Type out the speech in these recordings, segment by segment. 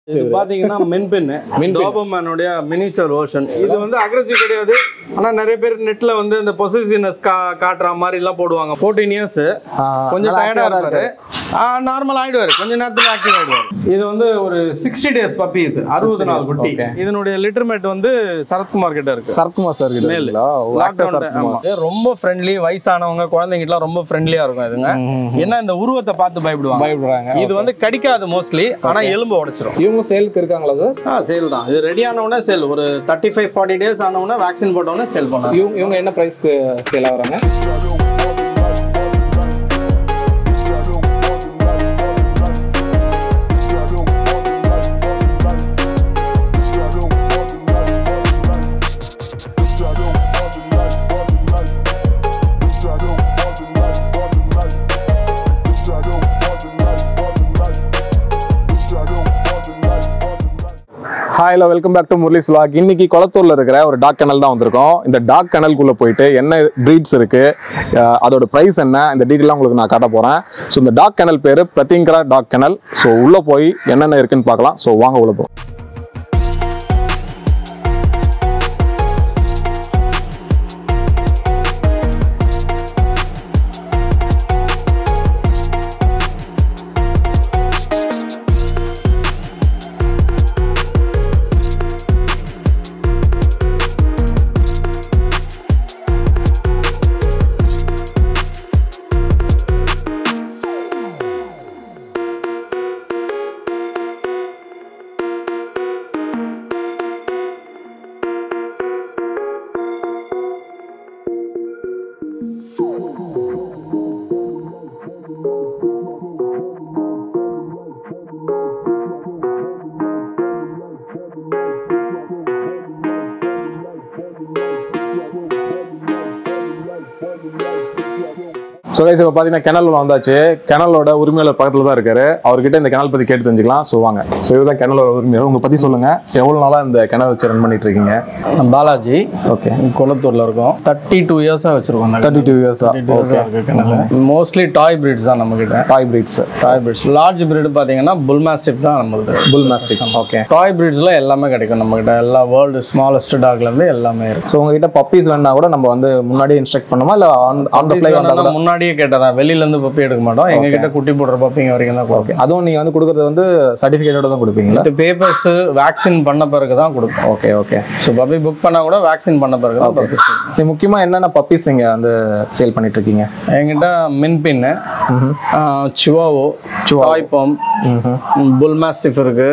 இது பாத்தீங்கன்னா மென்பென்னு டாபர்மேனுடைய miniature ocean இது வந்து அக்ரெசிவ் கிடையாது ஆனா நிறைய பேர் நெட்ல வந்து இந்த பொசிஷனஸ் காட்டுற மாதிரி எல்லாம் போடுவாங்க ஃபோர்டீன் இயர்ஸ் கொஞ்சம் டயர்டா இருப்பாரு நார்மல் ஆயிடுவாரு கொஞ்ச நேரத்துல ஆக்டிவ் ஆயிடுவாரு இது வந்து ஒரு சிக்ஸ்டி டேஸ் பப்பி இது அறுபது நாள் குட்டி இதனுடைய லிட்டர்மேட் வந்து சரத்குமார் கிட்ட இருக்கு சரத்குமார் சார் கிட்ட இருக்குங்களா? ஓ, actor Lockdown time, சரத்குமார். ஆமா. இது ரொம்ப ஃப்ரெண்ட்லி வயசானவங்க குழந்தைங்கலாம் ரொம்ப ஃப்ரெண்ட்லியா இருக்கும் இதுங்க என்ன இந்த உருவத்தை பார்த்து பயப்படுவாங்க பயப்படுறாங்க இது வந்து கடிக்காது மோஸ்ட்லி ஆனா எலும்பு உடைச்சிரும் இவங்க சேலுக்கு இருக்காங்களா சார் ஆ சேல் தான் இது ரெடி ஆன உடனே சேல் ஒரு தேர்ட்டி ஃபைவ் ஃபார்ட்டி டேஸ் ஆன உடனே வேக்சின் போட்ட உடனே சேல் பண்ணலாம் இவங்க இவங்க என்ன ப்ரைஸ்க்கு சேல் ஆகுறாங்க hi hello welcome back to Murali's vlog இன்னைக்கு குளத்தூர்ல இருக்கிற ஒரு டாக் கனல் தான் வந்திருக்கோம் இந்த டாக் கனல்குள்ள போயிட்டு என்ன ப்ரீட்ஸ் இருக்கு அஹ் அதோட ப்ரைஸ் என்ன இந்த டீட்டெயிலாம் உங்களுக்கு நான் காட்ட போறேன் ஸோ இந்த டாக் கனல் பேரு பிரதிங்கரா டாக் கனல் ஸோ உள்ள போய் என்னென்ன இருக்குன்னு பார்க்கலாம் ஸோ வாங்க உள்ள போவோம் ஸோ கைஸ் இப்போ பார்த்தீங்கன்னா கிணல் வந்தாச்சு கிணலோட உரிமையாளர் பக்கத்தில் தான் இருக்காரு அவர்கிட்ட இந்த கிணல் பற்றி கேட்டு தெரிஞ்சுக்கலாம் ஸோ வாங்க ஸோ இதுதான் கிணலோட உரிமையாளர் உங்களை பற்றி சொல்லுங்க எவ்வளோ நாளாக இந்த கிணல் வச்சு ரன் பண்ணிட்டு இருக்கீங்க பாலாஜி ஓகே குளத்தூர்ல இருக்கோம் தேர்ட்டி டூ இயர்ஸா வச்சிருக்கோம் தேர்ட்டி டூ இயர்ஸாக ஓகே மோஸ்ட்லி டாய் பிரீட்ஸ் தான் நம்ம கிட்ட toy breeds toy breeds large breed பாத்தீங்கன்னா புல் மாஸ்டிக் தான் நம்மளுது புல் மாஸ்டிக் ஓகே டாய் பிரீட்ஸ்ல எல்லாமே கிடைக்கும் நம்ம கிட்ட எல்லா வேர்ல்டு ஸ்மாலஸ்ட் டாக்ல இருந்து எல்லாமே இருக்கு ஸோ உங்ககிட்ட பப்பீஸ் வேணா கூட நம்ம வந்து முன்னாடியே இன்ஸ்ட்ரக்ட் பண்ணுமா இல்லை ஆன் ஆன் த ஃப்ளை வந்தால் கூட முன்னாடியே கேட்டதான் வெளியில இருந்து பப்பி எடுக்க மாட்டோம் எங்க கிட்ட குட்டி போடுற பப்பிங்க வரைக்கும் தான் கொடுப்போம் அதுவும் நீங்கள் வந்து கொடுக்குறது வந்து சர்டிஃபிகேட்டோட தான் கொடுப்பீங்களா இது பேப்பர்ஸ் வேக்சின் பண்ண பிறகு தான் கொடுப்போம் okay okay so puppy book பண்ணா கூட வேக்சின் பண்ண பிறகு தான் பப்பீஸ் சரி முக்கியமாக என்னென்ன பப்பீஸ் இங்கே வந்து சேல் பண்ணிட்டு இருக்கீங்க என்கிட்ட மின்பின்னு சிவாவோ டாய் பம் புல் மாஸ்டிஃப் இருக்கு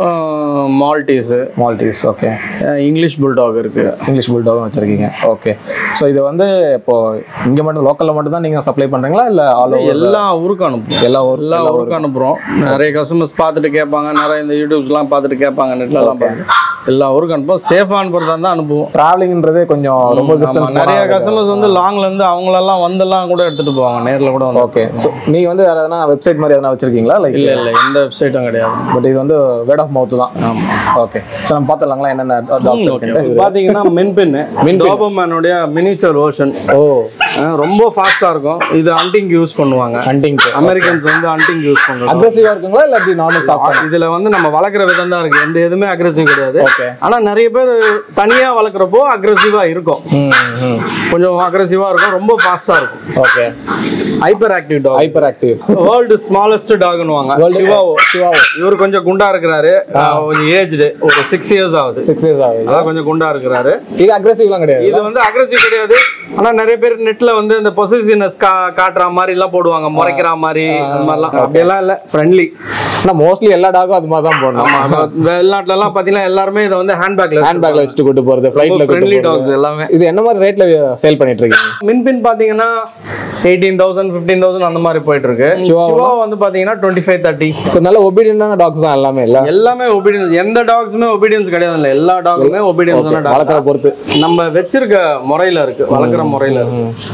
Maltese Maltese okay English bulldog இருக்கு இங்கிலீஷ் புல்டாகும் வச்சிருக்கீங்க ஓகே ஸோ இது வந்து இப்போ இங்கே மட்டும் லோக்கலில் மட்டும் தான் நீங்கள் சப்ளை பண்ணுறீங்களா இல்லை ஆல் ஓவர் எல்லா ஊருக்கும் அனுப்புவோம் எல்லா ஊர் எல்லா ஊருக்கும் அனுப்புறோம் நிறைய கஸ்டமர்ஸ் பார்த்துட்டு கேட்பாங்க நிறைய இந்த யூடியூப்ஸ்லாம் பார்த்துட்டு கேட்பாங்க நெட்லலாம் பார்த்து எல்லா ஊருக்கும் அனுப்புவோம் சேஃபாக அனுப்புறதா தான் அனுப்புவோம் ட்ராவலிங்ன்றதே கொஞ்சம் ரொம்ப டிஸ்டன்ஸ் ஆமா, நிறைய கஸ்டமர்ஸ் வந்து லாங்ல இருந்து அவங்களெல்லாம் வந்தெல்லாம் கூட எடுத்துட்டு போவாங்க நேர்ல கூட வந்து ஓகே ஸோ நீங்கள் வந்து வேறு எதனா வெப்சைட் மாதிரி எதனா வச்சிருக்கீங்களா லைக் இல்ல இல்ல எந்த வெப்சைட்டும் கிடையாது பட் இது வந்து வேர்ட் ஆஃப் மவுத் தான் ஓகே ஸோ நம்ம பார்த்துடலாங்களா என்னென்ன டாக்ஸ் இருக்குன்ட்டு பாத்தீங்கன்னா மென்பென்னு டாபர்மேனுடைய மினிச்சர் ஓஷன் ஓ ரொம்ப ஃபாஸ்டா இருக்கும் இது ஹண்டிங் யூஸ் பண்ணுவாங்க ஹண்டிங் அமெரிக்கன்ஸ் வந்து ஹண்டிங் யூஸ் பண்றாங்க அக்ரெசிவாக இருக்குங்களா இல்லை எப்படி நார்மல் சாஃப்ட் இதுல வந்து நம்ம வளர்க்குற விதம் தான் இருக்கு எந்த எதுவுமே அக்ரெசிவ் கிடையாது ஓகே ஆனா நிறைய பேர் தனியா வளர்க்குறப்போ அக்ரெசிவா இருக்கும் ம் ம் கொஞ்சம் அக்ரெசிவா இருக்கும் ரொம்ப ஃபாஸ்டா இருக்கும் okay hyperactive dog hyperactive world smallest டாக்னுவாங்க சிவாவோ சிவாவோ இவர் கொஞ்சம் குண்டா இருக்கிறாரு அஹ் கொஞ்சம் ஏஜ்டு ஒரு சிக்ஸ் இயர்ஸ் ஆகுது சிக்ஸ் இயர்ஸ் ஆகுது அதான் கொஞ்சம் குண்டா இருக்கிறாரு இது அக்ரெசிவ்லாம் கிடையாது இது வந்து அக்ரெசிவ் கிடையாது ஆனா நிறைய பேர் நெட்ல வந்து இந்த பொசிஷனஸ் காட்டுற மாதிரி எல்லாம் போடுவாங்க முறைக்கிற மாதிரி அந்த மாதிரிலாம் அப்படியெல்லாம் இல்ல ஃப்ரெண்ட்லி ஆனால் மோஸ்ட்லி எல்லா டாகும் அது மாதிரி தான் போடணும் ஆமா வெளிநாட்டுல எல்லாம் பாத்தீங்கன்னா எல்லாருமே இதை வந்து ஹேண்ட்பேக்ல ஹேண்ட் பேக்ல வச்சுட்டு கூட்டு போறது ஃப்ளைட்ல ஃப்ரெண்ட்லி டாக்ஸ் எல்லாமே இது என்ன மாதிரி ரேட்ல சேல் பண்ணிட்டு இருக்கீங்க மின்பின் பாத்தீங்கன்னா எயிட்டீன் தௌசண்ட் ஃபிஃப்டீன் தௌசண்ட் அந்த மாதிரி போயிட்டு இருக்கு சிவா வந்து பாத்தீங்கன்னா டுவெண்ட்டி ஃபைவ் தேர்ட்டி ஸோ நல்ல ஒபீடியன்டான டாக்ஸ் தான் எல்லாமே இல்ல எல்லாமே ஒபீடியன்ஸ் எந்த டாக்ஸுமே ஒபீடியன்ஸ் கிடையாது இல்ல எல்லா டாகுமே ஒபீடியன்ஸ் வளர்க்குற பொறுத்து நம்ம வச்சிருக்க முறையில இருக்கு வளர்க்குற முறையில இருக்கு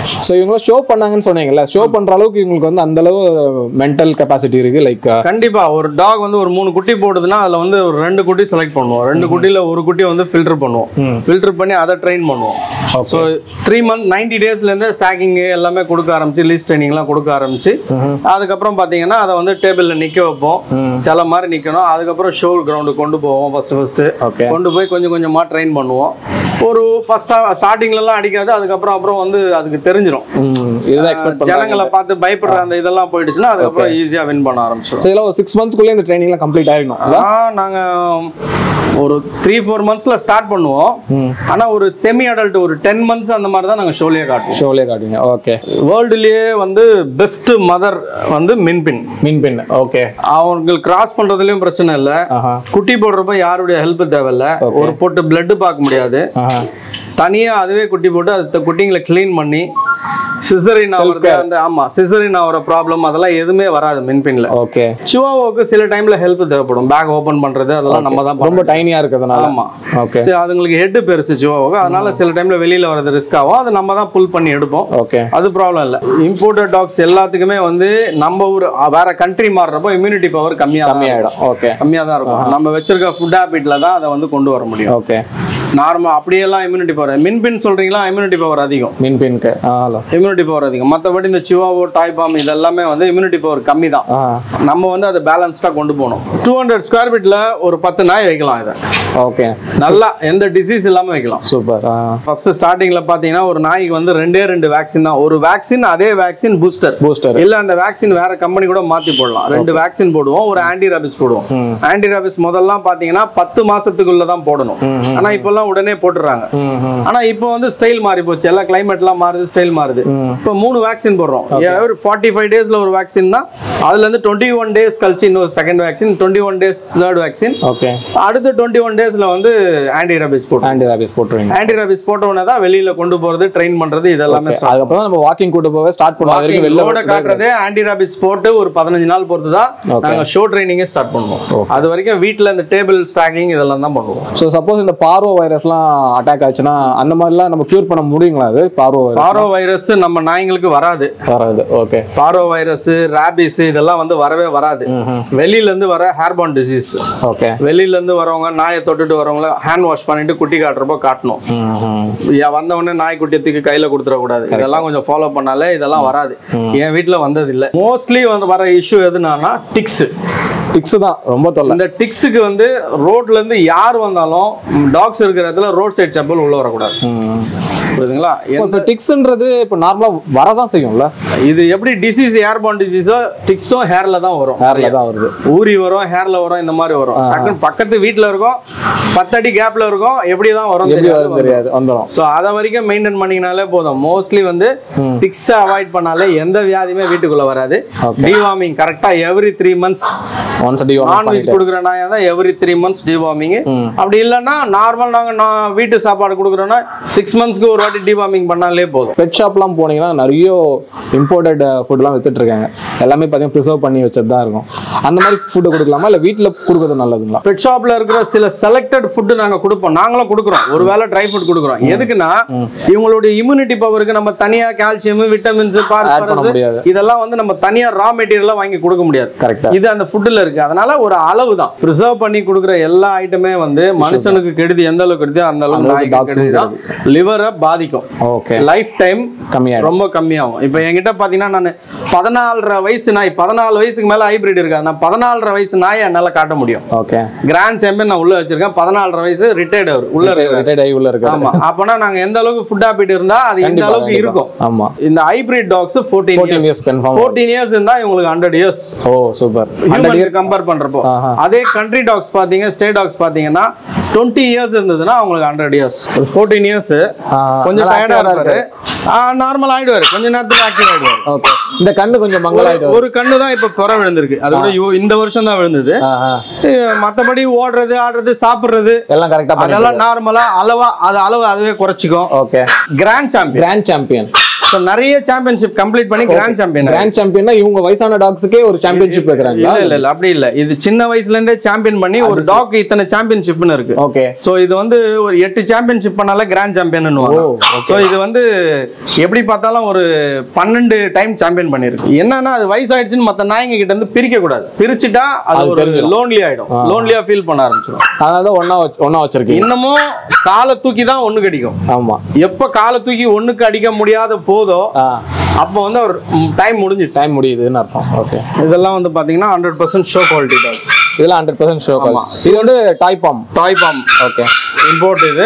ஸோ இவங்க ஷோ பண்ணாங்கன்னு சொன்னீங்கல்ல ஷோ பண்ற அளவுக்கு இவங்களுக்கு வந்து அந்த அளவு மென்டல் கெப்பாசிட்டி இருக்கு லைக் கண்டிப்பா ஒரு டாக் வந்து ஒரு மூணு குட்டி போடுதுன்னா அதுல வந்து ஒரு ரெண்டு குட்டி செலக்ட் பண்ணுவோம் ரெண்டு குட்டியில ஒரு குட்டி வந்து ஃபில்டர் பண்ணுவோம் ஃபில்டர் பண்ணி அதை ட்ரெயின் பண்ணுவோம் ஸோ த்ரீ மந்த் நைன்டி டேஸ்ல இருந்து ஸ்டாக்கிங் எல்லாமே கொடுக்க ஆரம்பிச்சு லீஸ் ட்ரைனிங்லாம் கொடுக்க ஆரம்பிச்சு அதுக்கப்புறம் பாத்தீங்கன்னா அதை வந்து டேபிள்ல நிக்க வைப்போம் சில மாதிரி நிக்கணும் அதுக்கப்புறம் ஷோ கிரவுண்டு கொண்டு போவோம் ஃபர்ஸ்ட் ஃபர்ஸ்ட் ஓகே கொண்டு போய் கொஞ்சம் கொஞ்சமா ட்ரெயின் பண்ணுவோம் ஒரு ஃபர்ஸ்ட் ஸ்டார்டிங்ல எல்லாம் அடிக்காது அதுக்கப்புறம் அப்புறம் வந்து அதுக்கு தெரிஞ்சிடும் இதுதான் எக்ஸ்பெக்ட் ஜனங்களை பார்த்து பயப்படுற அந்த இதெல்லாம் போயிடுச்சுன்னா அதுக்கப்புறம் ஈஸியா வின் பண்ண ஆரம்பிச்சிடும் ஸோ இதெல்லாம் ஒரு சிக்ஸ் மந்த்ஸ்க்குள்ளே இந்த ட்ரைனிங்லாம் கம்ப்ளீட் ஆகிடும் ஆ, நாங்க ஒரு த்ரீ ஃபோர் மந்த்ஸ்ல ஸ்டார்ட் பண்ணுவோம் ஆனா ஒரு செமி அடல்ட் ஒரு டென் மந்த்ஸ் அந்த மாதிரி தான் நாங்க ஷோலியே காட்டுவோம் ஷோலே காட்டுவீங்க ஓகே வேர்ல்டுலயே வந்து பெஸ்ட் மதர் வந்து மின்பின் மீன் பின் ஓகே அவங்களுக்கு கிராஸ் பண்றதுலயும் பிரச்சனை இல்ல ஆஹா குட்டி போடுறப்ப யாருடைய ஹெல்ப் தேவையில்ல ஒரு போட்டு பிளட் பார்க்க முடியாது ஆஹா தனியா அதுவே குட்டி போட்டு அது குட்டிங்களை க்ளீன் பண்ணி சிசரின் ஆகுறது அந்த ஆமா சிசரின் ஆகிற ப்ராப்ளம் அதெல்லாம் எதுவுமே வராது மின்பின்ல ஓகே சிவாவோக்கு சில டைம்ல ஹெல்ப் தேவைப்படும் பேக் ஓபன் பண்றது அதெல்லாம் நம்ம தான் ரொம்ப டைனியாக இருக்கிறதுனால ஆமா ஓகே சரி அதுங்களுக்கு ஹெட் பெருசு சிவாவுக்கு அதனால சில டைம்ல வெளியில வர்றது ரிஸ்க் ஆகும் அதை நம்ம தான் புல் பண்ணி எடுப்போம் ஓகே அது ப்ராப்ளம் இல்ல இம்போர்ட்டட் டாக்ஸ் எல்லாத்துக்குமே வந்து நம்ம ஊர் அ, வேற கண்ட்ரி மாறுறப்போ இம்யூனிட்டி பவர் கம்மியா கம்மியாயிடும் ஓகே கம்மியா தான் இருக்கும் நம்ம வச்சிருக்க ஃபுட் ஹேபிட்ல தான் அதை வந்து கொண்டு வர முடியும் ஓகே நார்மல் அப்படியெல்லாம் இம்யூனிட்டி பவர் மின்பின் சொல்றீங்களா இம்யூனிட்டி பவர் அதிகம் மீன் பின்க்கு ஆ ஹலோ இம்யூனிட்டி பவர் அதிகம் மற்றபடி இந்த சிவாவோ டாய் பாம் இதெல்லாமே வந்து இம்யூனிட்டி பவர் கம்மி தான் ஆ நம்ம வந்து அதை பேலன்ஸ்டாக கொண்டு போகணும் டூ ஹண்ட்ரட் ஸ்கொயர் ஃபீட்டில் ஒரு பத்து நாய் வைக்கலாம் இதை ஓகே நல்லா எந்த டிசீஸ் இல்லாமல் வைக்கலாம் சூப்பர் ஆ ஃபர்ஸ்ட் ஸ்டார்டிங்ல பாத்தீங்கன்னா ஒரு நாய்க்கு வந்து ரெண்டே ரெண்டு வேக்சின் தான் ஒரு வேக்சின் அதே வேக்சின் பூஸ்டர் பூஸ்டர் இல்ல அந்த வேக்சின் வேற கம்பெனி கூட மாத்தி போடலாம் ரெண்டு வேக்சின் போடுவோம் ஒரு ஆன்டி ரேபிஸ் போடுவோம் ஆன்டி ரேபிஸ் முதல்லாம் பாத்தீங்கன்னா பத்து மாசத்துக்குள்ள தான் போடணும் ஆனா இப்பெல்லாம் உடனே போட்டுறாங்க ம் ம் ஆனா இப்போ வந்து ஸ்டைல் மாறி போச்சு எல்லாம் climate எல்லாம் மாறுது ஸ்டைல் மாறுது இப்போ மூணு வேக்சின் போடுறோம் ஒரு ஃபார்ட்டி ஃபைவ் டேஸ்ல ஒரு வேக்சின்னா அதுல இருந்து டுவெண்ட்டி ஒன் டேஸ் கழிச்சு இன்னொரு second vaccine twenty one days third vaccine okay அடுத்து டுவெண்ட்டி ஒன் டேஸ்ல வந்து ஆன்டி ரேபிஸ் போட்டோம் ஆன்டி ராபிஸ் போட்டுருவீங்க ஆன்டி ரேபிஸ் போட்ட உடனே தான் வெளியில கொண்டு போறது ட்ரெயின் பண்றது இதெல்லாமே அதுக்கப்புறம் நம்ம வாக்கிங் கூட்டு போக ஸ்டார்ட் பண்ணுவோம் அது வரைக்கும் வெளில வெளில காட்டுறதே ஆன்டி ரேபிஸ் போட்டு ஒரு பதினஞ்சு நாள் பொறுத்து தான் நாங்க ஷோ ட்ரைனிங்கே ஸ்டார்ட் பண்ணுவோம் அது வரைக்கும் வீட்ல இந்த டேபிள் ஸ்டாக்கிங் இதெல்லாம் தான் பண்ணுவோம் ஸோ சப்போஸ் இந்த பார்வோ வைரஸ்லாம் அட்டாக் ஆச்சுன்னா அந்த மாதிரிலாம் நம்ம கியூர் பண்ண முடியுங்களா அது பார்வோ வைரஸ் பாரோ வைரஸ் நம்ம நாய்ங்களுக்கு வராது வராது ஓகே பாரோ வைரஸ் ரேபிஸ் இதெல்லாம் வந்து வரவே வராது வெளியில இருந்து வர ஹேர்பான் டிசீஸ் ஓகே வெளியில இருந்து வரவங்க நாயை தொட்டுட்டு வரவங்கள ஹேண்ட் வாஷ் பண்ணிட்டு குட்டி காட்டுறப்போ காட்டணும் யா- வந்த உடனே நாய் குட்டியத்துக்கு கையில கொடுத்துட கூடாது இதெல்லாம் கொஞ்சம் ஃபாலோ பண்ணாலே இதெல்லாம் வராது என் வீட்ல வந்தது இல்ல மோஸ்ட்லி வந்து வர இஷ்யூ எதுனா டிக்ஸ் டிக்ஸ் தான் ரொம்ப தொல்லை இந்த டிக்ஸுக்கு வந்து ரோட்ல இருந்து யார் வந்தாலும் டாக்ஸ் இருக்கிற இடத்துல ரோட் சைடு செப்பல் உள்ள வரக்கூடாது புரியுதுங்களா எந்த- இப்போ டிக்ஸ்ன்றது இப்போ நார்மலாக வரதான் செய்யும்ல இது எப்படி டிசீஸ் ஏர்பான் டிசீஸோ டிக்ஸும் ஹேர்ல தான் வரும் ஹேர்ல தான் வருது ஊறி வரும் ஹேர்ல வரும் இந்த மாதிரி வரும் டக்குன்னு பக்கத்து வீட்ல இருக்கும் பத்தடி கேப்ல இருக்கும் எப்படி தான் வரும் எப்படி தெரியாது வருது தெரியாது வந்துடும் ஸோ அதை வரைக்கும் மெயின்டைன் பண்ணிங்கனாலே போதும் மோஸ்ட்லி வந்து டிக்ஸை அவாய்ட் பண்ணாலே எந்த வியாதியுமே வீட்டுக்குள்ள வராது டிவார்மிங் கரெக்டா எவ்ரி த்ரீ மந்த்ஸ் ஒன்ஸ் அடி நான்வெஜ் கொடுக்குற நாயா தான் எவ்ரி த்ரீ மந்த்ஸ் டிவார்மிங் அப்படி இல்லைன்னா நார்மல் நாங்க நான் வீட்டு சாப்பாடு கொடுக்குறோன்னா சிக்ஸ் மந்த்ஸ்க்கு ஒரு வாட்டி டிவார்மிங் பண்ணாலே போதும் பெட் ஷாப்லாம் போனீங்கன்னா நிறைய இம்போர்ட்டட் ஃபுட்லாம் வித்துட்டு இருக்காங்க எல்லாமே பார்த்தீங்கன்னா ப்ரிசர்வ் பண்ணி வச்சது தான் இருக்கும் அந்த மாதிரி ஃபுட்டு கொடுக்கலாமா இல்லை வீட்டில் கொடுக்கறது நல்லதுங்களா பெட் ஷாப்ல இருக்கிற சில செலக்டட் ஃபுட் நாங்க கொடுப்போம் நாங்களும் கொடுக்குறோம் ஒருவேளை ட்ரை ஃபுட் கொடுக்குறோம் எதுக்குன்னா இவங்களுடைய இம்யூனிட்டி பவருக்கு நம்ம தனியா கால்சியம் விட்டமின்ஸ் Add பண்ண முடியாது. இதெல்லாம் வந்து நம்ம தனியா ரா மெட்டீரியலா வாங்கி கொடுக்க முடியாது கரெக்டா இது அந்த ஃபுட்ல இருக்கு அதனால ஒரு அளவு தான் ப்ரிசர்வ் பண்ணி கொடுக்குற எல்லா ஐட்டமே வந்து மனுஷனுக்கு கெடுதி எந்த அளவுக்கு கெடுதி அந்த அளவுக்கு அளவுக்கு நாய்க்கு dogs கெடுதி தான் லிவரை பாதிக்கும் ஓகே லைஃப் டைம் கம்மியாயிடும் ரொம்ப கம்மியாகும் இப்போ என்கிட்ட பார்த்தீங்கன்னா நான் பதினாலரை வயசு நாய் பதினாலு வயசுக்கு மேலே ஹைபிரிட் இருக்காது நான் பதினாலரை வயசு நாயை என்னால் காட்ட முடியும் ஓகே கிராண்ட் சாம்பியன் நான் உள்ள வச்சிருக்கேன் பதினாலரை வயசு ரிட்டையர்ட் அவர் உள்ள இருக்காரு ரிட்டையர்ட் ஆகி உள்ள இருக்கு ஆமா அப்பனா நாங்க எந்த அளவுக்கு ஃபுட் ஹாபிட் இருந்தா அது எந்த கண்டிப்பா, அளவுக்கு கண்டிப்பா. இருக்கும் ஆமா இந்த hybrid dogs fourteen fourteen years years confirm fourteen years இருந்தா இவங்களுக்கு hundred years oh super hundred year compare பண்றப்போ ஆஹா. அதே கண்ட்ரி டாக்ஸ் பாத்தீங்க ஸ்டேட் டாக்ஸ் பாத்தீங்கன்னா டுவெண்ட்டி இயர்ஸ் இருந்ததுன்னா அவங்களுக்கு ஹண்ட்ரட் இயர்ஸ் ஃபோர்டீன் இயர்ஸ் கொஞ்சம் டயர்டா இருப்பாரு நார்மல் ஆயிடுவாரு கொஞ்ச நேரத்துல ஆக்டிவ் ஆயிடுவாரு ஓகே இந்த கண்ணு கொஞ்சம் மங்கலாயிட்டு ஒரு கண்ணு தான் இப்ப புற விழுந்திருக்கு அதோட இவ- இந்த வருஷம் தான் விழுந்தது அஹ் மத்தபடி ஓடுறது ஆடுறது சாப்பிடுறது எல்லாம் கரெக்டா பண்ணி அதெல்லாம் நார்மலா அளவா அது அளவு அதுவே குறைச்சிக்கும் okay grand champion grand champion so நிறைய சாம்பியன்ஷிப் கம்ப்ளீட் பண்ணி கிராண்ட் சாம்பியன் கிராண்ட் சாம்பியன்னா இவங்க வயசான டாக்ஸுக்கே ஒரு சாம்பியன்ஷிப் வைக்கிறாங்களா இல்ல இல்ல இல்ல அப்படி இல்ல இது சின்ன வயசுல இருந்தே சாம்பியன் பண்ணி ஒரு டாக் இத்தனை சாம்பியன்ஷிப்னு இருக்கு ஓகே சோ இது வந்து ஒரு எட்டு சாம்பியன்ஷிப் பண்ணால கிராண்ட் சாம்பியன் ஓ, சோ இது வந்து எப்படி பார்த்தாலும் ஒரு பன்னெண்டு டைம் சாம்பியன் பண்ணிருக்கு என்னன்னா அது வயசாயிடுச்சுன்னு மத்த நாய்ங்க கிட்ட இருந்து பிரிக்க கூடாது பிரிச்சுட்டா அது அது ஒரு தெரிஞ்சிடும். லோன்லி ஆயிடும் லோன்லியா ஃபீல் பண்ண ஆரம்பிச்சிடும் அதனால தான் ஒண்ணா வச்சு- ஒண்ணா வச்சிருக்கீங்க இன்னமும் காலை தூக்கி தான் ஒண்ணு கடிக்கும் ஆமா எப்ப காலை தூக்கி ஒண்ணுக்கு அடிக்க முடியாத போதோ ஆ அப்போ வந்து ஒரு டைம் முடிஞ்சிடுச்சு டைம் முடியுதுன்னு அர்த்தம் ஓகே இதெல்லாம் வந்து பாத்தீங்கன்னா hundred percent show quality dogs இதெல்லாம் ஹண்ட்ரட் பர்சன்ட் ஷோ இது வந்து toy pom toy pom okay import இது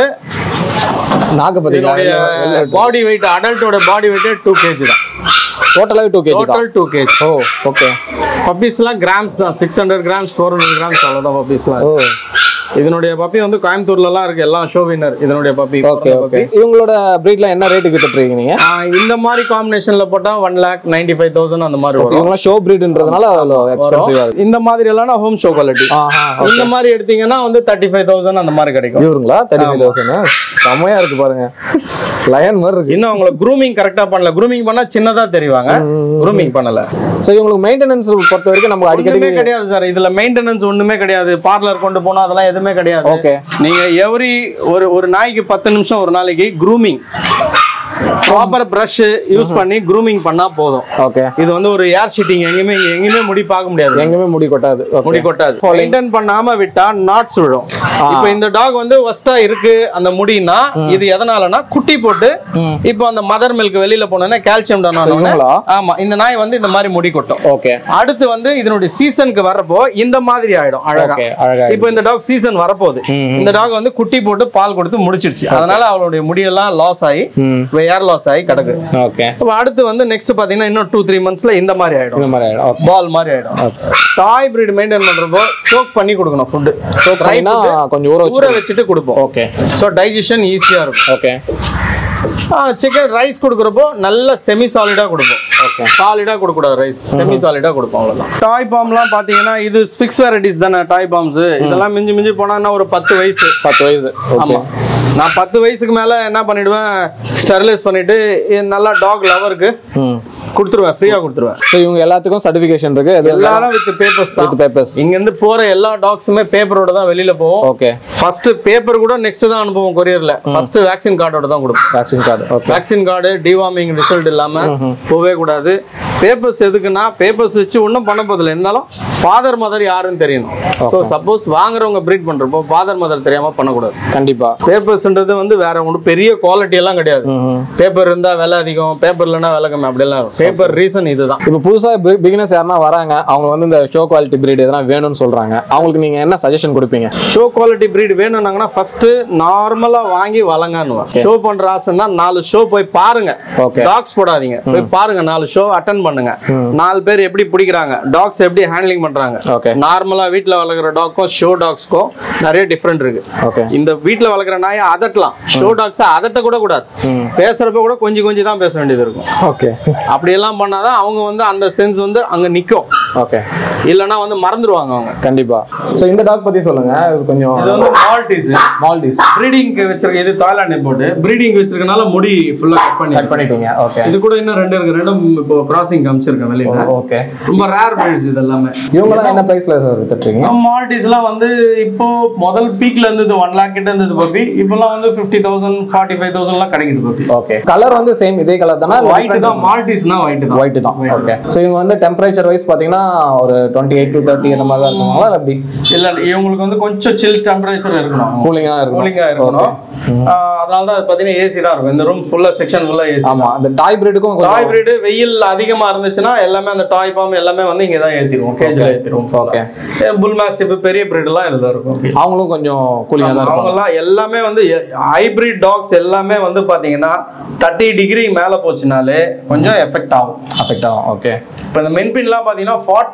நாக்கு இதனுடைய பார்த்தீங்களா பாடி வெயிட் அடல்ட்டோட பாடி வெயிட் டூ கேஜி தான் டோட்டலாகவே டூ கேஜி தான் total two KG oh okay பப்பீஸ்லாம் கிராம்ஸ் தான் six hundred grams four hundred grams அவ்வளோதான் பப்பீஸ்லாம் ஓ இதனுடைய பப்பி வந்து கோயம்புத்தூர்லலாம் இருக்கு எல்லாம் ஷோ வின்னர் இதனுடைய பப்பி ஓகே ஓகே இவங்களோட ப்ரீட்ல என்ன ரேட்டுக்கு வித்துட்ருக்கீங்க நீங்க இந்த மாதிரி காம்பினேஷன்ல போட்டா one lakh ninety five thousand அந்த மாதிரி வரும் இவங்களாம் ஷோ ப்ரீடுன்றதுனால அவ்வளோ எக்ஸ்பென்சிவா இருக்கு இந்த மாதிரி எல்லாம் ஹோம் ஷோ குவாலிட்டி ஆஹா இந்த மாதிரி எடுத்தீங்கன்னா வந்து தேர்ட்டி ஃபைவ் தௌசண்ட் அந்த மாதிரி கிடைக்கும் இவருங்களா தேர்ட்டி ஃபைவ் தௌசண்ட் செம்மையா இருக்கு பாருங்க லயன் மாதிரி இருக்கு இன்னும் அவங்கள க்ரூமிங் கரெக்டா பண்ணல க்ரூமிங் பண்ணா சின்னதா தெரிவாங்க க்ரூமிங் பண்ணல ஸோ இவங்களுக்கு மெயின்டெனன்ஸ் பொறுத்த வரைக்கும் நம்ம அடிக்கடி ஒண்ணுமே கிடையாது சார் இதுல மெயின்டெனன்ஸ் ஒண்ணுமே கிடையாது பார்லர் கொண்டு போனா அதெல்லாம் எதுவுமே கிடையாது ஓகே நீங்க எவ்ரி ஒரு ஒரு நாய்க்கு பத்து நிமிஷம் ஒரு நாளைக்கு க்ரூமிங் ப்ராப்பர் பிரஷ் யூஸ் பண்ணி க்ரூமிங் பண்ணா போதும் ஓகே இது வந்து ஒரு ஏர் ஷீட்டிங் எங்கேயுமே எங்கேயுமே முடி பார்க்க முடியாது எங்கேயுமே முடி கொட்டாது முடி கொட்டாது மெயின்டைன் பண்ணாம விட்டா நாட்ஸ் விழும் இப்போ இந்த டாக் வந்து ஒஸ்டா இருக்கு அந்த முடினா இது எதனாலனா குட்டி போட்டு ம். இப்போ அந்த மதர் மில்க் வெளியில போனோம்னா கால்சியம் டவுன் So, இவங்களா? ஆமா இந்த நாய் வந்து இந்த மாதிரி முடி கொட்டும் ஓகே அடுத்து வந்து இதனுடைய சீசனுக்கு வரப்போ இந்த மாதிரி ஆயிடும் அழகா ஓகே அழகா இப்போ இந்த டாக் சீசன் வரப்போகுது ம், இந்த டாக் வந்து குட்டி போட்டு பால் கொடுத்து முடிச்சிருச்சு அதனால அவளுடைய முடியெல்லாம் லாஸ் ஆகி ம் ஏர் லாஸ் ஆகி கிடக்கு ஓகே இப்போ அடுத்து வந்து நெக்ஸ்ட் பாத்தீங்கன்னா இன்னும் டூ த்ரீ மந்த்ஸ்ல இந்த மாதிரி ஆயிடும் இந்த மாதிரி ஆயிடும் ஓகே பால் மாதிரி ஆயிடும் டாய் பிரீட் மெயின்டைன் பண்றப்போ சோக் பண்ணி கொடுக்கணும் ஃபுட் ஸோ ட்ரைனா கொஞ்சம் ஊற வச்சு ஊற வச்சுட்டு கொடுப்போம் ஓகே ஸோ டைஜஷன் ஈஸியா இருக்கும் ஓகே சிக்கன் ரைஸ் கொடுக்குறப்போ நல்ல செமி சாலிடா கொடுப்போம் ஓகே சாலிடா கொடுக்க கூடாது ரைஸ் செமி சாலிடா கொடுப்போம் அவ்வளவுதான் டாய் பாம்லாம் பாத்தீங்கன்னா இது ஸ்பிக்ஸ் வெரைட்டிஸ் தானே டாய் பாம்ஸ் இதெல்லாம் மிஞ்சி மிஞ்சி போனா என்ன ஒரு பத்து வயசு பத்து வயசு ஓகே ஆமா நான் பத்து வயசுக்கு மேல என்ன பண்ணிடுவேன் ஸ்டெரிலைஸ் பண்ணிட்டு இது நல்லா டாக் லவருக்கு ம் கொடுத்துருவேன் ஃப்ரீயா கொடுத்துருவேன் ஸோ இவங்க எல்லாத்துக்கும் சர்டிஃபிகேஷன் இருக்கு இது எல்லாரும் வித் பேப்பர்ஸ் தான் வித் பேப்பர்ஸ் இங்க இருந்து போற எல்லா டாக்ஸுமே பேப்பரோட தான் வெளியில போவோம் ஓகே ஃபர்ஸ்ட் பேப்பர் கூட நெக்ஸ்ட் தான் அனுப்புவோம் கொரியர்ல ஃபர்ஸ்ட் வேக்சின் கார்டோட தான் கொடுப்போம் vaccine card okay vaccine card deworming result இல்லாம போவே கூடாது பேப்பர்ஸ் எதுக்குன்னா பேப்பர்ஸ் வச்சு ஒன்றும் பண்ண போதில்லை இருந்தாலும் ஃபாதர் மதர் யாருன்னு தெரியணும் ஸோ சப்போஸ் வாங்குறவங்க ப்ரீட் பண்றப்போ ஃபாதர் மதர் தெரியாம பண்ணக்கூடாது கண்டிப்பா பேப்பர்ஸ்ன்றது வந்து வேற ஒன்றும் பெரிய குவாலிட்டி எல்லாம் கிடையாது ம் பேப்பர் இருந்தா விலை அதிகம் பேப்பர் இல்லைன்னா விலை கம்மி அப்படிலாம் பேப்பர் ரீசன் இதுதான் இப்போ புதுசா பிகினர்ஸ் யாருன்னா வராங்க அவங்க வந்து இந்த ஷோ குவாலிட்டி பிரீட் எதனா வேணும்னு சொல்றாங்க அவங்களுக்கு நீங்க என்ன சஜஷன் கொடுப்பீங்க ஷோ குவாலிட்டி பிரீட் வேணும்னாங்கன்னா ஃபர்ஸ்ட் நார்மலா வாங்கி வளங்கன்னு ஷோ பண்ற ஆசைன்னா நாலு ஷோ போய் பாருங்க Okay. டாக்ஸ் போடாதீங்க போய் பாருங்க நாலு ஷோ அட்டன் பண்ணுங்க நாலு பேர் எப்படி பிடிக்கிறாங்க டாக்ஸ் எப்படி ஹேண்ட்லிங் பண்றாங்க ஓகே நார்மலா வீட்ல வளர்க்குற டாக்க்கும் ஷோ டாக்ஸ்க்கும் நிறைய டிஃப்ரெண்ட் இருக்கு ஓகே இந்த வீட்ல வளர்க்குற நாயை அதட்டலாம் ஷோ டாக்ஸ் அதட்ட கூட கூடாது ம். பேசுறப்ப கூட கொஞ்சம் கொஞ்சம் தான் பேச வேண்டியது இருக்கும் ஓகே அப்படியெல்லாம் பண்ணாதான் அவங்க வந்து அந்த சென்ஸ் வந்து அங்க நிக்கும் ஓகே இல்லைன்னா வந்து மறந்துடுவாங்க அவங்க கண்டிப்பா ஸோ இந்த டாக் பத்தி சொல்லுங்க இது கொஞ்சம் இது வந்து மால்டிஸ் மால்டிஸ் ப்ரீடிங்க்கு வச்சிருக்க இது தாய்லாந்து போட்டு ப்ரீடிங் வச்சிருக்கனால முடி ஃபுல்லா கட் பண்ணி கட் பண்ணிட்டீங்க ஓகே இது கூட இன்னும் ரெண்டு இருக்கு ரெண்டும் இப்போ கிராசிங் காமிச்சிருக்கேன் வெளியில ஓகே ரொம்ப ரேர் பிரீட்ஸ் இது எல்லாமே இவங்கலாம் என்ன பிரைஸ்ல சார் வித்துட்றீங்க மால்டிஸ்லாம் வந்து இப்போ முதல் பீக்ல இருந்தது ஒன் லேக் கிட்ட இருந்தது பப்பி இப்போலாம் வந்து ஃபிஃப்டி தௌசண்ட் ஃபார்ட்டி ஃபைவ் தௌசண்ட்லாம் கிடைக்குது பப்பி ஓகே கலர் வந்து சேம் இதே கலர் தானா ஒயிட் தான் மால்டிஸ்னா ஒயிட் தான் ஒயிட் தான் ஓகே ஸோ இவங்க வந்து டெம்பரேச்சர் வைஸ் பார்த்தீங்கன்னா ஒரு டுவெண்ட்டி எயிட் டு தேர்ட்டி அந்த மாதிரி தான் இருக்குங்களா இல்லை எப்படி இல்ல இவங்களுக்கு வந்து கொஞ்சம் சில் டெம்பரேச்சர் இருக்கணும் கூலிங்காக இருக்கும் கூலிங்கா இருக்கணும் ஆஹ் அதனால தான் அது பாத்தீங்கன்னா ஏசி தான் இருக்கும் இந்த ரூம் ஃபுல்லா செக்ஷன் ஃபுல்லா ஏசி ஆமா அந்த டாய் பிரீடுக்கும் டாய் பிரீடு வெயில் அதிகமா இருந்துச்சுன்னா எல்லாமே அந்த டாய் பாம் எல்லாமே வந்து இங்க தான் ஏத்திடுவோம் கேஜ்ல ஏத்திடுவோம் ஓகே புல் மாஸ்டிப் பெரிய பிரீட் எல்லாம் இதுல இருக்கும் அவங்களும் கொஞ்சம் கூலிங்காக தான் அவங்க இருக்கும் எல்லாம் எல்லாமே வந்து ஹைபிரிட் டாக்ஸ் எல்லாமே வந்து பாத்தீங்கன்னா தேர்ட்டி டிகிரி மேல போச்சுனாலே கொஞ்சம் எஃபெக்ட் ஆகும் அஃபெக்ட் ஆகும் ஓகே இப்போ இந்த மென்பின்லாம் பாத்தீங்கன்னா ஃபார்ட்டி ஃபைவ் டிகிரி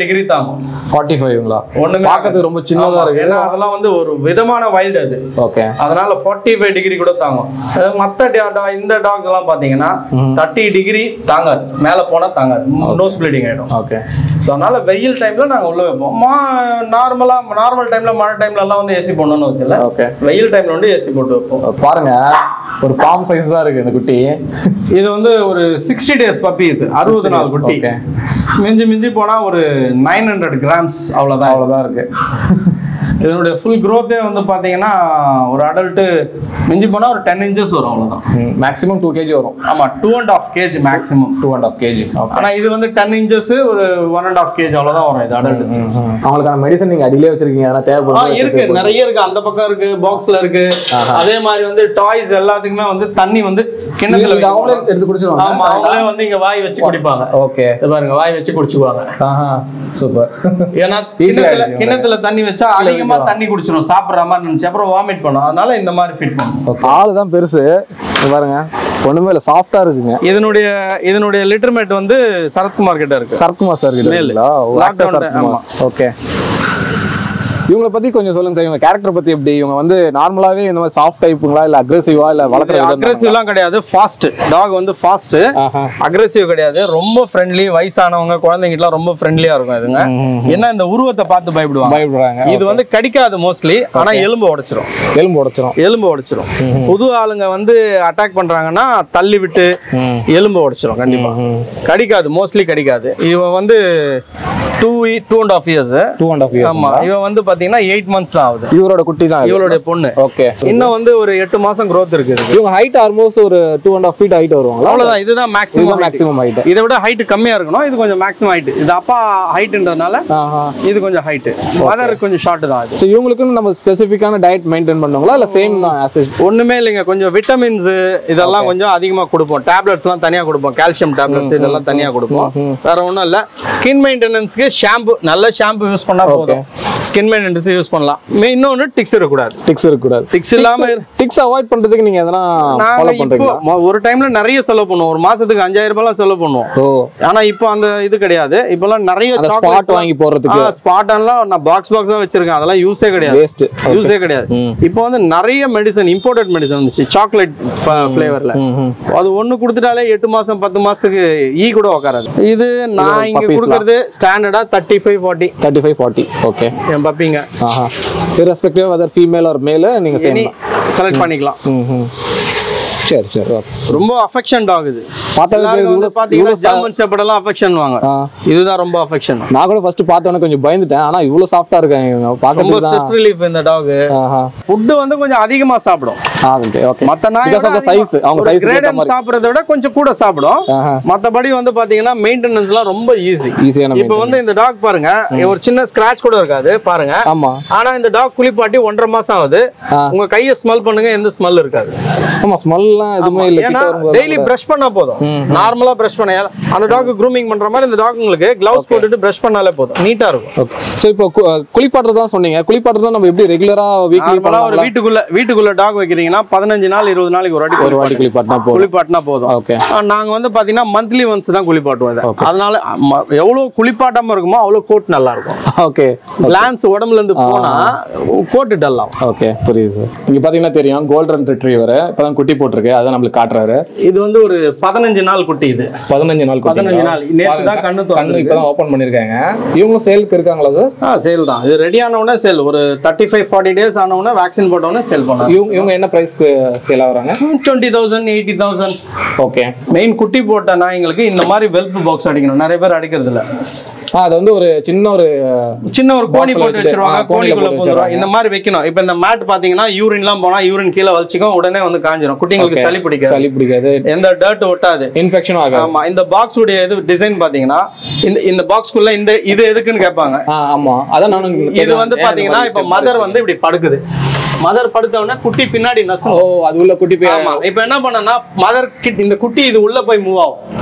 டிகிரி தாங்கும் ஃபார்ட்டி ஃபைவ்ங்களா ஒண்ணுமே பார்க்கறதுக்கு ரொம்ப சின்னதா ஆமா, இருக்கு ஏன்னா அதெல்லாம் வந்து ஒரு விதமான வைல்டு அது ஓகே அதனால 45 ஃபைவ் டிகிரி கூட தாங்கும் அஹ் மத்த da- da- இந்த டாக்ஸ் எல்லாம் பாத்தீங்கன்னா தேர்ட்டி டிகிரி தாங்காது மேல போனா தாங்காது நோஸ் ப்ளீடிங் ஆயிடும் ஓகே ஸோ அதனால வெயில் டைம்ல நாங்க உள்ள வைப்போம் மா நார்மலா நார்மல் டைம்ல மழை டைம்ல எல்லாம் வந்து ஏசி போடணும்னு அவசியம் இல்லை ஓகே வெயில் டைம்ல வந்து ஏசி போட்டு வைப்போம் பாருங்க ஒரு பாம் சைஸ் தான் இருக்கு இந்த குட்டி இது வந்து ஒரு சிக்ஸ்டி டேஸ் பப்பி இது அறுபது நாள் குட்டி Okay. மிஞ்சி மிஞ்சி போனா ஒரு நைன் ஹண்ட்ரட் கிராம்ஸ் அவ்வளவுதான் அவ்வளவுதான் இருக்கு இதனுடைய ஃபுல் growth-ஏ வந்து பாத்தீங்கன்னா ஒரு அடல்ட்டு மிஞ்சி போனா ஒரு டென் இன்ச்சஸ் வரும் அவ்வளவுதான் மேக்ஸிமம் டூ கேஜி வரும் ஆமா two and half KG maximum two and half KG ஆனா இது வந்து டென் இன்ச்சஸ் ஒரு ஒன் அண்ட் ஆஃப் கேஜி அவ்வளவுதான் வரும் இது அடல்ட் அவங்களுக்கான மெடிசன் நீங்க அடியிலே வச்சிருக்கீங்க அதெல்லாம் ஆ தேவைப்படும் இருக்கு நிறைய இருக்கு அந்த பக்கம் இருக்கு பாக்ஸ்ல இருக்கு அதே மாதிரி வந்து டாய்ஸ் எல்லாத்துக்குமே வந்து தண்ணி வந்து கிண்ணத்துல இது அவங்களே வைக்க எடுத்து குடிச்சிருவாங்க ஆமா அவங்களே வந்து இங்க வாய் வச்சு குடிப்பாங்க ஓகே இது பாருங்க வாய் வச்சு குடிச்சுக்குவாங்க ஆஹா சூப்பர் ஏன்னா Easy கிண்ணத்துல ஆயிடுச்சு கிண்ணத்துல தண்ணி வச்சா அதிகமா தண்ணி குடிச்சிடும் சாப்பிடுற மாதிரி நினைச்சு அப்புறம் வாமிட் பண்ணும் அதனால இந்த மாதிரி ஃபிட் பண்ணும் ஆளு தான் பெருசு இங்க பாருங்க ஒண்ணுமே இல்ல சாஃப்டா இருக்குங்க இதனுடைய இதனுடைய லிட்டர்மேட் வந்து சரத்குமார் கிட்ட இருக்கு சரத்குமார் சார் கிட்ட மேல். இல்லைங்களா Lockdown ஆக்டர் சரத்குமார் ஓகே இவங்கள பத்தி கொஞ்சம் சொல்லுங்க சார் இவங்க கேரக்டர் பத்தி எப்படி இவங்க வந்து நார்மலாவே இந்த மாதிரி சாஃப்ட் டைப்புங்களா இல்ல அக்ரெசிவா இல்ல வளர்க்குற விதம் அக்ரெசிவ்லாம் கிடையாது ஃபாஸ்ட் டாக் வந்து ஃபாஸ்ட் ஆஹா. அக்ரெசிவ் கிடையாது ரொம்ப ஃப்ரெண்ட்லி வயசானவங்க குழந்தைங்கிட்டலாம் ரொம்ப ஃப்ரெண்ட்லியா இருக்கும் இதுங்க என்ன இந்த உருவத்தை பார்த்து பயப்படுவாங்க பயப்படுறாங்க இது வந்து கடிக்காது மோஸ்ட்லி ஆனா எலும்பு உடைச்சிரும் எலும்பு உடைச்சிரும் எலும்பு உடைச்சிரும் புது ஆளுங்க வந்து அட்டாக் பண்றாங்கன்னா தள்ளி விட்டு எலும்பு உடைச்சிரும் கண்டிப்பா கடிக்காது மோஸ்ட்லி கடிக்காது இவன் வந்து two two and half years two and half years ஆமா இவன் வந்து பாத்தீங்கன்னா எயிட் மந்த்ஸ் தான் ஆகுது இவரோட குட்டி தான் இது. இவளுடைய பொண்ணு ஓகே இன்னும் வந்து ஒரு எட்டு மாசம் growth இருக்கு இதுக்கு. இவங்க ஹைட் ஆல்மோஸ்ட் ஒரு two and half feet height வருவாங்களா அவ்வளவுதான் இதுதான் மேக்ஸிமம் இதுதான் மேக்ஸிமம் ஹைட் இதை விட ஹைட் கம்மியா இருக்கணும் இது கொஞ்சம் மேக்ஸிமம் ஹைட் இது அப்பா ஹைட்ன்றதுனால ஆஹா இது கொஞ்சம் ஹைட் மதர் கொஞ்சம் ஷார்ட் தான் இது ஸோ இவங்களுக்குன்னு நம்ம ஸ்பெசிஃபிக்கான டயட் மெயின்டைன் பண்ணுவாங்களா இல்ல சேம் தான் ஆஸ் ஒண்ணுமே இல்லைங்க கொஞ்சம் விட்டமின்ஸ் இதெல்லாம் கொஞ்சம் அதிகமா கொடுப்போம் டேப்லெட்ஸ்லாம் தனியா கொடுப்போம் கால்சியம் டேப்லெட்ஸ் இதெல்லாம் தனியா கொடுப்போம் வேற ஒண்ணும் இல்ல ஸ்கின் மெயின்டெனன்ஸ்க்கு ஷாம்பு நல்ல ஷாம்பு யூஸ் பண்ணா போதும் ஸ்கின் மெயின்டெனன்ஸ் யூஸ் பண்ணலாம் மே- இன்னொன்னு டிக்ஸ் இருக்கக்கூடாது டிக்ஸ் இருக்கக்கூடாது டிக்ஸ் இல்லாம இரு- டிக்ஸ் அவாய்ட் பண்றதுக்கு நீங்க எதனா நாங்க ஃபாலோ இப்போ பண்றீங்களா மொ- ஒரு டைம்ல நிறைய செலவு பண்ணுவோம் ஒரு மாசத்துக்கு அஞ்சாயிரம் ரூபாய்லாம் செலவு பண்ணுவோம் ஓ ஆனா இப்போ அந்த இது கிடையாது இப்போலாம் நிறைய அந்த ஸ்பாட் வாங்கி போடுறதுக்கு ஸ்பாட் எல்லாம் நான் பாக்ஸ் பாக்ஸா வச்சிருக்கேன் அதெல்லாம் யூஸே கிடையாது வேஸ்ட் யூஸே கிடையாது இப்போ வந்து நிறைய மெடிசன் இம்போர்ட்டட் மெடிசன் வந்துச்சு சாக்லேட் ஃபிளேவர்ல அது ஒண்ணு கொடுத்துட்டாலே எட்டு மாசம் பத்து மாசத்துக்கு ஈ கூட உட்காராது இது நான் இங்க puppies கொடுக்கறது ஸ்டாண்டர்டா thirty five forty thirty five forty okay என் பப்பிங்க ஆஹா irrespective other female or male நீங்க இனி செய்யலாம் செலக்ட் பண்ணிக்கலாம் ம் ம் சரி சரி ஓகே ரொம்ப அஃபெக்ஷன் டாக் இது பார்த்தாலே எல்லாருக்கும் தெரியுது, வந்து இவ்வளவு- பாத்தீங்கன்னா இவ்வளவு சா- ஜெர்மன் ஷெப்பர்ட் எல்லாம் அஃபெக்ஷன் வாங்க ஆ. இதுதான் ரொம்ப அஃபெக்ஷன் நான் கூட ஃபர்ஸ்ட் பார்த்தோன்னே கொஞ்சம் பயந்துட்டேன் ஆனா இவ்வளவு சாஃப்டா இருக்காங்க இவங்க ரொம்ப பார்க்கறதுக்கு தான் ஸ்ட்ரெஸ் ரிலீஃப் இந்த டாக் ஆஹா ஃபுட்டு வந்து கொஞ்சம் அதிகமா சாப்பிடும் ஆ ஓகே ஓகே மத்த பிகாஸ் ஆஃப் த சைஸ் அவங்க சைஸ் ஏத்த மாதிரி சாப்பிடுறத விட கொஞ்சம் கூட சாப்பிடும் ஆஹா மத்தபடி வந்து பாத்தீங்கன்னா மெயின்டெனன்ஸ் எல்லாம் ரொம்ப ஈஸி ஈஸியான இப்போ வந்து இந்த டாக் பாருங்க ஒரு சின்ன ஸ்கிராட்ச் கூட இருக்காது பாருங்க ஆமா ஆனா இந்த டாக் குளிப்பாட்டி ஒன்றரை மாசம் ஆகுது ஆ. உங்க கையை ஸ்மெல் பண்ணுங்க எந்த ஸ்மெல் இருக்காது ஆமா ஸ்மெல்லாம் எதுவுமே இல்ல ஏன்னா கிட்ட வரும்போது டெய்லி பிரஷ் பண்ணா போதும் நார்மலா பிரஷ் பண்ண அந்த டாக் க்ரூமிங் பண்ற மாதிரி இந்த டாக் உங்களுக்கு கிளவுஸ் போட்டுட்டு பிரஷ் பண்ணாலே போதும் நீட்டா இருக்கும் ஓகே ஸோ இப்போ கு- குளிப்பாட்டுறது தான் சொன்னீங்க குளிப்பாட்டுறது தான் நம்ம எப்படி ரெகுலரா வீக்லி நார்மலா ஒரு வீட்டுக்குள்ள வீட்டுக்குள்ள டாக் வைக்கிறீங்கன்னா பதினஞ்சு நாள் இருபது நாளைக்கு ஒரு வாட்டி ஒரு வாட்டி குளிப்பாட்டினா போதும் குளிப்பாட்டினா போதும் ஓகே ஆ, நாங்க வந்து பாத்தீங்கன்னா மந்த்லி ஒன்ஸ் தான் குளிப்பாட்டுவோம் இதை. அதனால ம- எவ்வளவு குளிப்பாட்டாம இருக்குமோ அவ்வளவு கோட் நல்லா இருக்கும் ஓகே கிளான்ஸ் உடம்புல இருந்து போனா கோட்டு டல் ஆகும் ஓகே புரியுது இங்க பாத்தீங்கன்னா தெரியும் கோல்டன் ரிட்ரீவர் இப்பதான் குட்டி போட்டிருக்கு அதை நம்மளுக்கு காட்டுறாரு இது வந்து ஒரு பதினஞ்சு நாள் குட்டி இது பதினஞ்சு நாள் குட்டி பதினஞ்சு நாள் நேற்று தான் கண்ணு கண்ணு திறந்திருக்கு. இப்பதான் ஓபன் பண்ணிருக்காங்க இவங்களும் சேலுக்கு இருக்காங்களா சார் ஆ சேல் தான் இது ரெடி ஆன உடனே சேல் ஒரு தேர்ட்டி ஃபைவ் ஃபார்ட்டி டேஸ் ஆன உடனே வேக்சின் போட்ட உடனே சேல் பண்ணலாம் இவங்க இவங்க என்ன பிரைஸ்க்கு சேல் ஆகுறாங்க twenty thousand eighty thousand okay main குட்டி போட்ட நாய்ங்களுக்கு இந்த மாதிரி வெல்ப் பாக்ஸ் அடிக்கணும் நிறைய பேர் அடிக்கிறது இல்ல ஆ அது வந்து ஒரு சின்ன ஒரு சின்ன ஒரு கோணி Box ல போட்டு வச்சுட்டு, வச்சிருவாங்க ஆ, கோணில கோணிக்குள்ள போட்டு போட்டுருவாங்க வச்சிருவாங்க. இந்த மாதிரி வைக்கணும் இப்போ இந்த மேட் பாத்தீங்கன்னா யூரின்லாம் போனா யூரின் கீழே வலிச்சுக்கும் உடனே வந்து காஞ்சிரும் குட்டிங்களுக்கு சளி பிடிக்காது சளி பிடிக்காது எந்த டர்ட் ஒட்டாது இன்ஃபெக்ஷனும் ஆகாது ஆமா இந்த பாக்ஸ் உடைய இது டிசைன் பாத்தீங்கன்னா இந்த இந்த பாக்ஸ்க்குள்ள இந்த இது எதுக்குன்னு கேட்பாங்க ஆ ஆமா அதான் நானும் இது வந்து பாத்தீங்கன்னா இப்ப மதர் வந்து இப்படி படுக்குது மதர் படுத்த உடனே குட்டி பின்னாடி நசும் ஓ அது உள்ள குட்டி போய் ஆமா இப்ப என்ன பண்ணனா மதர் கிட் இந்த குட்டி இது உள்ள போய் மூவ் ஆகும்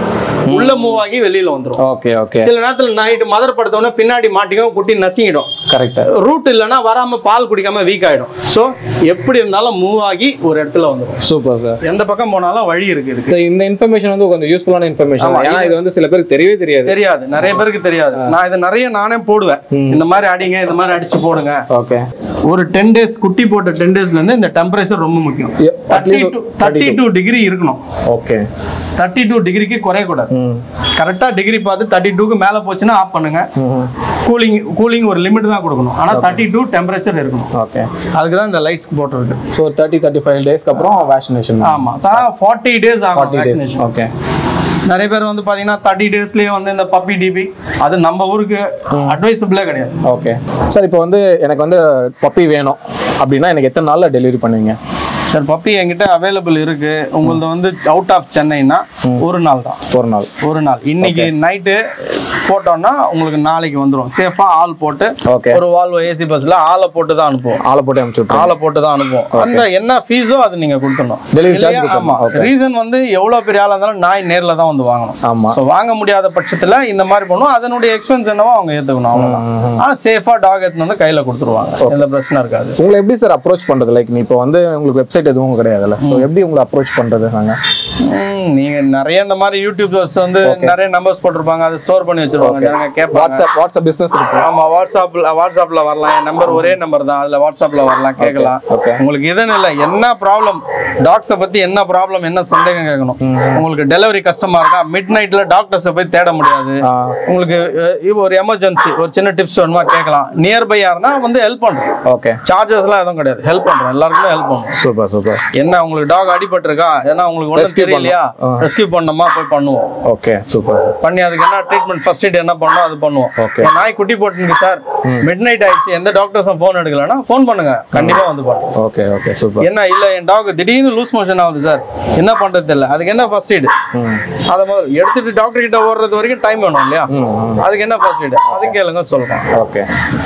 உள்ள மூவ் ஆகி வெளியில வந்துரும் ஓகே ஓகே சில நேரத்துல நைட்டு மதர் படுத்தோடனே பின்னாடி மாட்டிக்கும் குட்டி நசிங்கிடும் கரெக்ட் ரூட் இல்லைன்னா வராம பால் குடிக்காம வீக் ஆயிடும் ஸோ எப்படி இருந்தாலும் மூவ் ஆகி ஒரு இடத்துல வந்துடும் சூப்பர் சார் எந்த பக்கம் போனாலும் வழி இருக்கு இதுக்கு இந்த- இந்த இன்ஃபர்மேஷன் வந்து கொஞ்சம் யூஸ்ஃபுல்லான இன்ஃபர்மேஷன் ஆமா, ஏன்னா இது வந்து சில பேருக்கு தெரியவே தெரியாது தெரியாது நிறைய பேருக்கு தெரியாது நான் இது நிறைய நானே போடுவேன் இந்த மாதிரி அடிங்க இந்த மாதிரி அடிச்சு போடுங்க ஓகே ஒரு டென் டேஸ் குட்டி போட்ட டென் டேஸ்ல இருந்து இந்த டெம்பரேச்சர் ரொம்ப முக்கியம் Yeah, at thirty least two thirty two degree இருக்கணும் ஓகே தேர்ட்டி டூ டிகிரிக்கு குறையக்கூடாது ம் கரெக்டா டிகிரி பார்த்து தேர்ட்டி டூக்கு மேல போச்சுன்னா ஆஃப் பண்ணுங்க கூலிங் கூலிங் ஒரு லிமிட் தான் கொடுக்கணும் ஆனா தேர்ட்டி டூ டெம்பரேச்சர் இருக்கணும் ஓகே அதுக்கு தான் இந்த லைட்ஸ் போட்டுருக்கு ஸோ தேர்ட்டி தேர்ட்டி ஃபைவ் டேஸ்க்கு அப்புறம் வேக்சினேஷன் ஆமா ஃபார்ட்டி டேஸ் ஆகும் ஃபார்ட்டி டேஸ் vaccination. ஓகே நிறைய பேர் வந்து பாத்தீங்கன்னா தேர்ட்டி டேஸ்லயே வந்து இந்த பப்பி டிபி அது நம்ம ஊருக்கு அட்வைசபிளே கிடையாது ஓகே சார் இப்போ வந்து எனக்கு வந்து பப்பி வேணும் அப்படின்னா எனக்கு எத்தனை நாளில் டெலிவரி பண்ணுவீங்க சார் பப்பி என்கிட்ட அவைலபிள் இருக்கு உங்களது வந்து அவுட் ஆஃப் சென்னைனா ஒரு நாள் தான் ஒரு நாள் ஒரு நாள் இன்னைக்கு நைட்டு போட்டோம்னா உங்களுக்கு நாளைக்கு வந்துடும் சேஃபா ஆள் போட்டு ஓகே ஒரு வால்வோ ஏசி பஸ்ல ஆளை போட்டு தான் அனுப்புவோம் ஆளை போட்டு அனுப்பிச்சு விட்ருங்க ஆளை போட்டு தான் அனுப்புவோம் அந்த என்ன ஃபீஸோ அது நீங்க கொடுத்துடணும் Delivery charge இல்லையா? கொடுக்கணும். ஆமா Okay. ரீசன் வந்து எவ்வளவு பெரிய ஆளா இருந்தாலும் நாய் நேர்ல தான் வந்து வாங்கணும் ஆமாம் ஸோ வாங்க முடியாத பட்சத்துல இந்த மாதிரி பண்ணுவோம் அதனுடைய எக்ஸ்பென்ஸ் என்னவோ அவங்க ஏத்துக்கணும் அவ்வளவுதான் ஆனா சேஃபா டாக் எடுத்துன்னு வந்து கையில கொடுத்துருவாங்க எந்த பிரச்சனை இருக்காது உங்களை எப்படி சார் அப்ரோச் பண்ணுறது லைக் நீ இப்போ வந்து உங்களுக்கு வெப்சைட் எதுவும் கிடையாதுல்ல ஸோ எப்படி உங்களை அப்ரோச் பண்ணுறது நாங்கள் ம், நீங்க நிறைய இந்த மாதிரி யூடியூபர்ஸ் வந்து நிறைய நம்பர்ஸ் போட்டிருப்பாங்க அதை ஸ்டோர் பண்ணி வச்சிருவாங்க ஜனங்க கேட்பாங்க வாட்ஸ்அப் வாட்ஸ்அப் பிஸ்னஸ் இருக்கு ஆமா வாட்ஸ்அப்ல வாட்ஸ்அப்ல வரலாம் என் நம்பர் ஒரே நம்பர் தான் அதுல வாட்ஸ்அப்ல வரலாம் கேட்கலாம் okay. உங்களுக்கு எதுன்னு இல்லை என்ன ப்ராப்ளம் டாக்ஸை பத்தி என்ன ப்ராப்ளம் என்ன சந்தேகம் கேட்கணும் உங்களுக்கு டெலிவரி கஷ்டமா இருக்கா மிட் நைட்ல டாக்டர்ஸை போய் தேட முடியாது ஆ உங்களுக்கு அஹ், இப்போ ஒரு எமர்ஜென்சி ஒரு சின்ன டிப்ஸ் வேணுமா கேட்கலாம் நியர்பையா இருந்தா வந்து ஹெல்ப் பண்றோம் ஓகே சார்ஜஸ்லாம் எதுவும் கிடையாது ஹெல்ப் பண்றோம் எல்லாருக்குமே ஹெல்ப் பண்ணுவோம் சூப்பர் சூப்பர் என்ன உங்களுக்கு டாக் அடிபட்டிருக்கா ஏன்னா உங்களுக்கு ஒன்றும் Rescue தெரியலையா ரெஸ்கியூ பண்ணோமா போய் பண்ணுவோம் ஓகே சூப்பர் சார் பண்ணி அதுக்கு என்ன ட்ரீட்மெண்ட் ஃபர்ஸ்ட் எய்ட் என்ன பண்ணோம் அது பண்ணுவோம் Okay. என் நாய் குட்டி போட்டுருக்கு சார் மிட் நைட் ஆயிடுச்சு எந்த டாக்டர்ஸும் ஃபோன் எடுக்கலன்னா ஃபோன் பண்ணுங்க கண்டிப்பா வந்து பண்ணுவோம் ஓகே ஓகே சூப்பர் என்ன இல்ல என் டாக் திடீர்னு லூஸ் மோஷன் ஆகுது சார் என்ன பண்றது தெரியல அதுக்கு என்ன ஃபர்ஸ்ட் எய்ட் அதை முதல்ல எடுத்துட்டு டாக்டர் கிட்ட ஓடுறது வரைக்கும் டைம் வேணும் இல்லையா அதுக்கு என்ன ஃபர்ஸ்ட் எய்ட் அது கேளுங்க சொல்றேன் ஓகே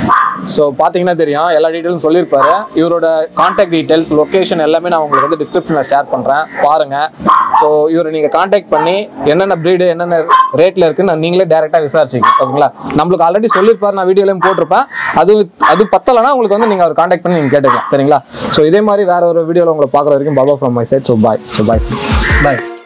ஸோ பார்த்தீங்கன்னா தெரியும் எல்லா டீட்டெயிலும் சொல்லியிருப்பாரு இவரோட காண்டாக்ட் டீட்டெயில்ஸ் லொக்கேஷன் எல்லாமே நான் உங்களுக்கு வந்து டிஸ்கிரிப்ஷனில் ஷேர் பண்ணுறேன் பாருங்கள் ஸோ இவரை நீங்கள் காண்டாக்ட் பண்ணி என்னென்ன ப்ரீடு என்னென்ன ரேட்டில் இருக்குன்னு நீங்களே டேரெக்டாக விசாரிச்சிங்க ஓகேங்களா நம்மளுக்கு ஆல்ரெடி சொல்லியிருப்பாரு நான் வீடியோலையும் போட்டிருப்பேன் அது அது பத்தலைன்னா உங்களுக்கு வந்து நீங்கள் அவர் காண்டாக்ட் பண்ணி நீங்கள் கேட்டுக்கலாம் சரிங்களா ஸோ இதே மாதிரி வேற ஒரு வீடியோவில் உங்களை பார்க்குற வரைக்கும் பாபா from my side so bye so bye bye